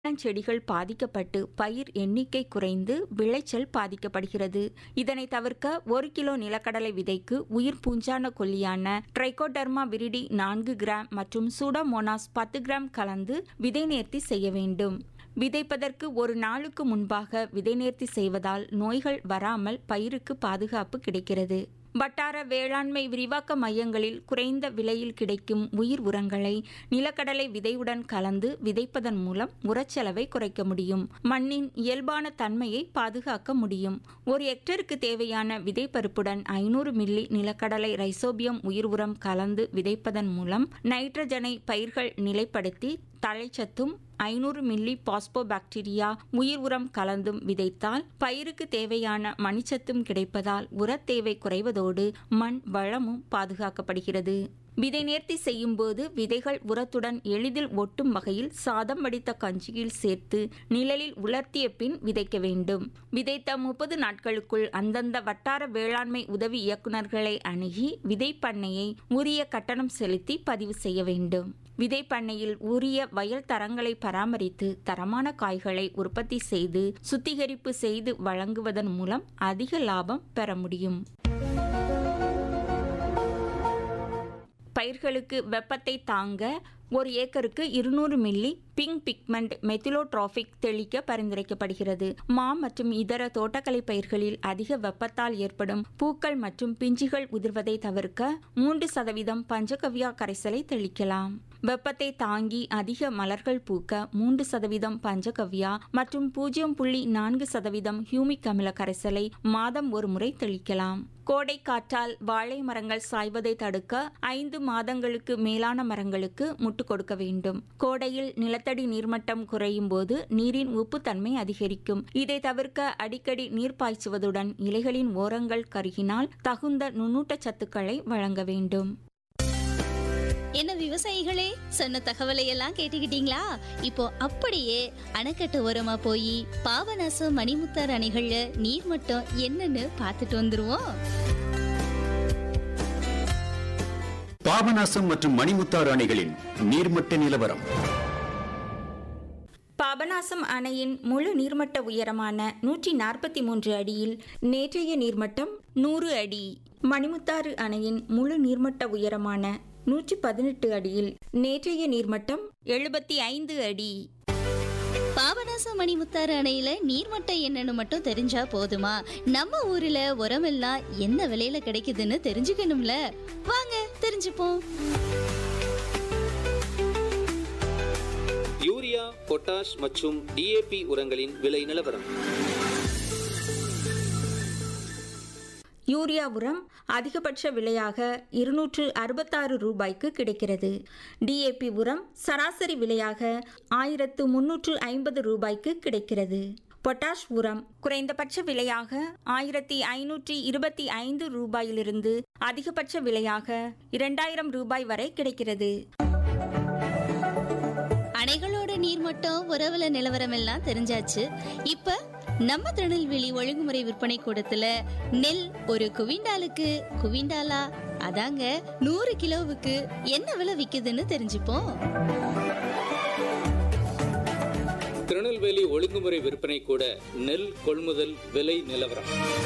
செடிகள் பாதிக்கப்பட்டு பயிர் எண்ணிக்கை குறைந்து விளைச்சல் பாதிக்கப்படுகிறது இதனை தவிர்க்க ஒரு கிலோ நிலக்கடலை விதைக்கு உயிர் பூஞ்சான கொல்லியான ட்ரைகோடர்மா விரிடி நான்கு கிராம் மற்றும் சூடோமோனாஸ் பத்து கிராம் கலந்து விதை நேர்த்தி செய்ய வேண்டும் விதைப்பதற்கு ஒரு நாளுக்கு முன்பாக விதை நேர்த்தி செய்வதால் நோய்கள் வராமல் பயிருக்கு பாதுகாப்பு கிடைக்கிறது வட்டார வேளாண்மை விரிவாக்க மையங்களில் குறைந்த விலையில் கிடைக்கும் உயிர் உரங்களை நிலக்கடலை விதையுடன் கலந்து விதைப்பதன் மூலம் உரச்செலவை குறைக்க முடியும் மண்ணின் இயல்பான தன்மையை பாதுகாக்க முடியும் ஒரு ஹெக்டருக்கு தேவையான விதைப்பருப்புடன் ஐநூறு மில்லி நிலக்கடலை ரைசோபியம் உயிர் உரம் கலந்து விதைப்பதன் மூலம் நைட்ரஜனை பயிர்கள் நிலைப்படுத்தி தழைச்சத்தும் ஐநூறு மில்லி பாஸ்போபாக்டீரியா உயிர் உரம் கலந்தும் விதைத்தால் பயிருக்கு தேவையான மணிச்சத்தும் கிடைப்பதால் உரத் தேவை குறைவதோடு மண் வளமும் பாதுகாக்கப்படுகிறது விதை நேர்த்தி செய்யும் போது விதைகள் உரத்துடன் எளிதில் ஒட்டும் வகையில் சாதம் வடித்த கஞ்சியில் சேர்த்து நிழலில் உலர்த்திய பின் விதைக்க வேண்டும் விதைத்த முப்பது நாட்களுக்குள் அந்தந்த வட்டார வேளாண்மை உதவி இயக்குநர்களை அணுகி விதைப்பண்ணையை உரிய கட்டணம் செலுத்தி பதிவு செய்ய வேண்டும் விதைப்பண்ணையில் உரிய வயல் தரங்களை பராமரித்து தரமான காய்களை உற்பத்தி செய்து சுத்திகரிப்பு செய்து வழங்குவதன் மூலம் அதிக லாபம் பெற முடியும் பயிர்களுக்கு வெப்பத்தை தாங்க ஒரு ஏக்கருக்கு இருநூறு மில்லி பிங்க் பிக்மெண்ட் மெத்திலோட்ராபிக் தெளிக்க பரிந்துரைக்கப்படுகிறது மா மற்றும் இதர தோட்டக்கலை பயிர்களில் அதிக வெப்பத்தால் ஏற்படும் பூக்கள் மற்றும் பிஞ்சுகள் உதிர்வதை தவிர்க்க மூன்று சதவீதம் பஞ்சகவ்யா கரைசலை தெளிக்கலாம் வெப்பத்தை தாங்கி அதிக மலர்கள் பூக்க மூன்று சதவீதம் பஞ்சகவ்யா மற்றும் பூஜ்ஜியம் புள்ளி நான்கு சதவீதம் ஹியூமிக் அமில கரைசலை மாதம் ஒரு முறை தெளிக்கலாம் கோடை காற்றால் வாழை மரங்கள் சாய்வதை தடுக்க ஐந்து மாதங்களுக்கு மேலான மரங்களுக்கு முட்டு கொடுக்க வேண்டும் கோடையில் நிலத்தடி நீர்மட்டம் குறையும் போது நீரின் உப்புத்தன்மை அதிகரிக்கும் இதை தவிர்க்க அடிக்கடி நீர் பாய்ச்சுவதுடன் இலைகளின் ஓரங்கள் கருகினால் தகுந்த நுண்ணூட்ட சத்துக்களை வழங்க வேண்டும் என்ன விவசாயிகளே சொன்ன தகவலை எல்லாம் கேட்டுக்கிட்டீங்களா இப்போ அப்படியே அணைக்கட்டு ஓரமா போய் பாபநாசம் மணிமுத்தார் அணைகள்ல நீர்மட்டம் என்னன்னு பார்த்துட்டு வந்துருவோம் பாபநாசம் மற்றும் மணிமுத்தாறு அணைகளின் நீர்மட்ட நிலவரம் பாபநாசம் அணையின் முழு நீர்மட்ட உயரமான நூற்றி நாற்பத்தி மூன்று அடியில் நேற்றைய நீர்மட்டம் நூறு அடி மணிமுத்தாறு அணையின் முழு நீர்மட்ட உயரமான நூற்றி பதினெட்டு அடியில் நேற்றைய நீர்மட்டம் எழுபத்தி ஐந்து அடி பாபநாசம் மணிமுத்தாறு அணையில நீர்மட்டம் என்னன்னு மட்டும் தெரிஞ்சா போதுமா நம்ம ஊர்ல உரமெல்லாம் என்ன விலையில கிடைக்குதுன்னு தெரிஞ்சுக்கணும்ல வாங்க தெரிஞ்சுப்போம் யூரியா பொட்டாஷ் மற்றும் டிஏபி உரங்களின் விலை நிலவரம் யூரியா உரம் அதிகபட்ச விலையாக இருநூற்று அறுபத்தாறு ரூபாய்க்கு கிடைக்கிறது டிஏபி உரம் சராசரி விலையாக ஆயிரத்து முன்னூற்று ஐம்பது ரூபாய்க்கு கிடைக்கிறது பொட்டாஷ் உரம் குறைந்தபட்ச விலையாக ஆயிரத்தி ஐநூற்றி இருபத்தி ஐந்து ரூபாயிலிருந்து அதிகபட்ச விலையாக இரண்டாயிரம் ரூபாய் வரை கிடைக்கிறது அணைகளோட நீர்மட்டம் உறவுல நிலவரம் எல்லாம் தெரிஞ்சாச்சு இப்ப நம்ம திருநெல்வேலி ஒழுங்குமுறை விற்பனை கூடத்துல நெல் ஒரு குவிண்டாலுக்கு குவிண்டாலா அதாங்க நூறு கிலோவுக்கு என்ன விலை விக்குதுன்னு தெரிஞ்சுப்போம் திருநெல்வேலி ஒழுங்குமுறை விற்பனை கூட நெல் கொள்முதல் விலை நிலவரம்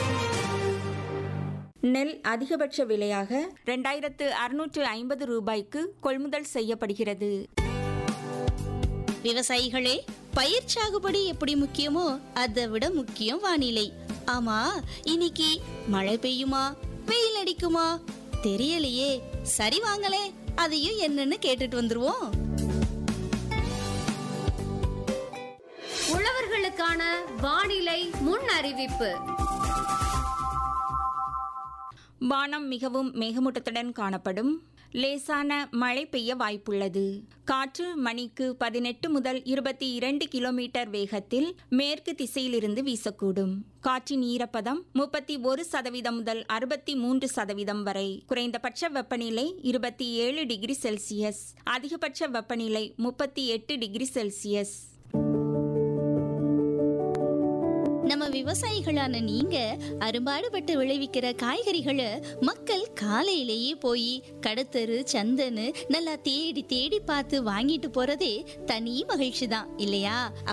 நெல் அதிகபட்ச விலையாக ரெண்டாயிரத்து அறுநூற்று ஐம்பது ரூபாய்க்கு கொள்முதல் செய்யப்படுகிறது விவசாயிகளே பயிர் சாகுபடி எப்படி முக்கியமோ அதை விட முக்கியம் வானிலை ஆமா இன்னைக்கு மழை பெய்யுமா வெயில் அடிக்குமா தெரியலையே சரி வாங்களே அதையும் என்னன்னு கேட்டுட்டு வந்துருவோம் உழவர்களுக்கான வானிலை முன் அறிவிப்பு வானம் மிகவும் மேகமூட்டத்துடன் காணப்படும் லேசான மழை பெய்ய வாய்ப்புள்ளது காற்று மணிக்கு பதினெட்டு முதல் இருபத்தி இரண்டு கிலோமீட்டர் வேகத்தில் மேற்கு திசையிலிருந்து வீசக்கூடும் காற்றின் ஈரப்பதம் முப்பத்தி ஒரு சதவீதம் முதல் அறுபத்தி மூன்று சதவீதம் வரை குறைந்தபட்ச வெப்பநிலை இருபத்தி ஏழு டிகிரி செல்சியஸ் அதிகபட்ச வெப்பநிலை முப்பத்தி எட்டு டிகிரி செல்சியஸ் நம்ம விவசாயிகளான நீங்க அரும்பாடுபட்டு விளைவிக்கிற காய்கறிகளை மக்கள் காலையிலேயே போய் கடத்தரு சந்தன்னு நல்லா தேடி தேடி பார்த்து வாங்கிட்டு போறதே தனி மகிழ்ச்சி தான் இல்லையா